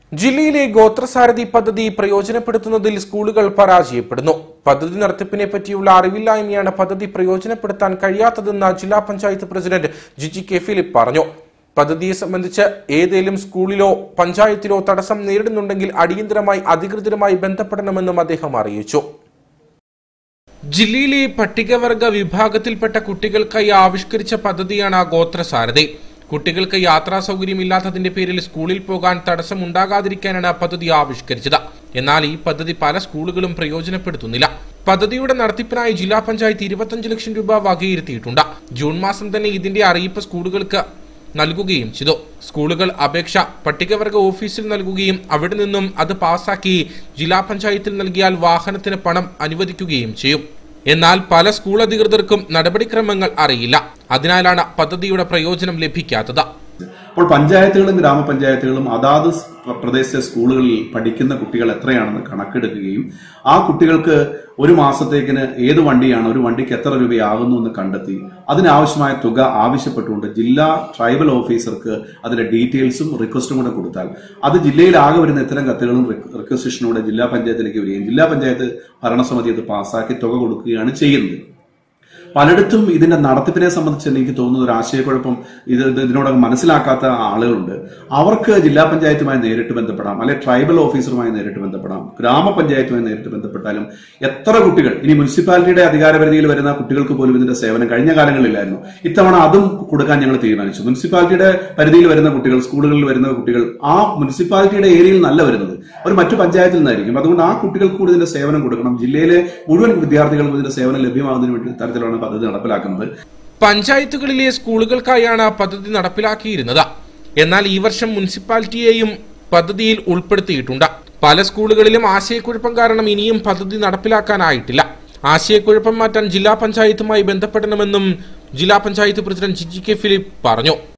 ജില്ലയിലെ ഗോത്രസാരഥി പദ്ധതി പ്രയോജനപ്പെടുത്തുന്നതിൽ സ്കൂളുകൾ പരാജയപ്പെടുന്നു പദ്ധതി നടത്തിപ്പിനെ പറ്റിയുള്ള അറിവില്ലായ്മയാണ് പദ്ധതി പ്രയോജനപ്പെടുത്താൻ കഴിയാത്തതെന്ന് ജില്ലാ panchayat president Jiji K Philip പറഞ്ഞു പദ്ധതിയെ സംബന്ധിച്ച് ഏതേലും സ്കൂളിലോ പഞ്ചായത്തിലോ തടസ്സം നേരിടുന്നുണ്ടെങ്കിൽ അടിയന്തരമായി അധികൃതരുമായി ബന്ധപ്പെടണമെന്നും അദ്ദേഹം അറിയിച്ചു ജില്ലയിലെ പട്ടികവർഗ വിഭാഗത്തിൽപ്പെട്ട കുട്ടികൾക്കായി ആവിഷ്കരിച്ച പദ്ധതിയാണ് ഗോത്രസാരഥി കുട്ടികൾക്ക് യാത്രാ സൗകര്യമില്ലാത്തതിന്റെ പേരിൽ സ്കൂളിൽ പോകാൻ തടസ്സമുണ്ടാകാതിരിക്കാനാണ് പദ്ധതി ആവിഷ്കരിച്ചത് എന്നാൽ ഈ പദ്ധതി പല സ്കൂളുകളും പ്രയോജനപ്പെടുത്തുന്നില്ല പദ്ധതിയുടെ നടത്തിപ്പിനായി ജില്ലാ പഞ്ചായത്ത് ഇരുപത്തഞ്ച് ലക്ഷം രൂപ വകയിരുത്തിയിട്ടുണ്ട് ജൂൺ മാസം തന്നെ ഇതിന്റെ അറിയിപ്പ് സ്കൂളുകൾക്ക് നൽകുകയും ചെയ്തു സ്കൂളുകൾ അപേക്ഷ പട്ടികവർഗ ഓഫീസിൽ നൽകുകയും അവിടെ നിന്നും അത് പാസാക്കി ജില്ലാ പഞ്ചായത്തിൽ നൽകിയാൽ വാഹനത്തിന് പണം അനുവദിക്കുകയും ചെയ്യും എന്നാൽ പല സ്കൂൾ അധികൃതർക്കും നടപടിക്രമങ്ങൾ അറിയില്ല അതിനാലാണ് പദ്ധതിയുടെ പ്രയോജനം ലഭിക്കാത്തത് അപ്പോൾ പഞ്ചായത്തുകളും ഗ്രാമപഞ്ചായത്തുകളും അതാത് സ് പ്രദേശത്തെ സ്കൂളുകളിൽ പഠിക്കുന്ന കുട്ടികൾ എത്രയാണെന്ന് കണക്കെടുക്കുകയും ആ കുട്ടികൾക്ക് ഒരു മാസത്തേക്കിന് ഏത് വണ്ടിയാണ് ഒരു വണ്ടിക്ക് എത്ര രൂപയാകുന്നു എന്ന് കണ്ടെത്തി അതിനാവശ്യമായ തുക ആവശ്യപ്പെട്ടുകൊണ്ട് ജില്ലാ ട്രൈബൽ ഓഫീസർക്ക് അതിന്റെ ഡീറ്റെയിൽസും റിക്വസ്റ്റും കൂടെ കൊടുത്താൽ അത് ജില്ലയിൽ ആകെ വരുന്ന ഇത്തരം കത്തുകളും റിക്വസിഷനോടെ ജില്ലാ പഞ്ചായത്തിലേക്ക് വരികയും ജില്ലാ പഞ്ചായത്ത് ഭരണസമിതി അത് പാസ്സാക്കി തുക കൊടുക്കുകയാണ് ചെയ്യുന്നത് പലയിടത്തും ഇതിന്റെ നടത്തിപ്പിനെ സംബന്ധിച്ച് എനിക്ക് തോന്നുന്ന ഒരു ആശയക്കുഴപ്പം ഇത് ഇത് ഇതിനോടകം മനസ്സിലാക്കാത്ത ആളുകളുണ്ട് അവർക്ക് ജില്ലാ പഞ്ചായത്തുമായി നേരിട്ട് ബന്ധപ്പെടാം അല്ലെ ട്രൈബൽ ഓഫീസറുമായി നേരിട്ട് ബന്ധപ്പെടാം ഗ്രാമപഞ്ചായത്തുമായി നേരിട്ട് ബന്ധപ്പെട്ടാലും എത്ര കുട്ടികൾ ഇനി മുനിസിപ്പാലിറ്റിയുടെ അധികാരപരിധിയിൽ വരുന്ന കുട്ടികൾക്ക് പോലും ഇതിന്റെ സേവനം കഴിഞ്ഞ കാലങ്ങളിലായിരുന്നു ഇത്തവണ അതും കൊടുക്കാൻ ഞങ്ങൾ തീരുമാനിച്ചു മുനിസിപ്പാലിറ്റിയുടെ പരിധിയിൽ വരുന്ന കുട്ടികൾ സ്കൂളുകളിൽ വരുന്ന കുട്ടികൾ ആ മുനിസിപ്പാലിറ്റിയുടെ ഏരിയയിൽ നല്ല വരുന്നത് ഒരു മറ്റു പഞ്ചായത്തിൽ നിന്നായിരിക്കും അതുകൊണ്ട് ആ കുട്ടികൾക്ക് കൂടി ഇതിന്റെ സേവനം കൊടുക്കണം ജില്ലയിലെ മുഴുവൻ വിദ്യാർത്ഥികൾക്കും ഇതിന്റെ സേവനം ലഭ്യമാകുന്നതിന് വേണ്ടി തരത്തിലാണ് പദ്ധതി നടപ്പിലാക്കുന്നത് പഞ്ചായത്തുകളിലെ സ്കൂളുകൾക്കായാണ് പദ്ധതി നടപ്പിലാക്കിയിരുന്നത് എന്നാൽ ഈ വർഷം മുനിസിപ്പാലിറ്റിയെയും പദ്ധതിയിൽ ഉൾപ്പെടുത്തിയിട്ടുണ്ട് പല സ്കൂളുകളിലും ആശയക്കുഴപ്പം കാരണം ഇനിയും പദ്ധതി നടപ്പിലാക്കാനായിട്ടില്ല ആശയക്കുഴപ്പം മാറ്റാൻ ജില്ലാ പഞ്ചായത്തുമായി ബന്ധപ്പെടണമെന്നും ജില്ലാ panchayat president Jiji K Philip പറഞ്ഞു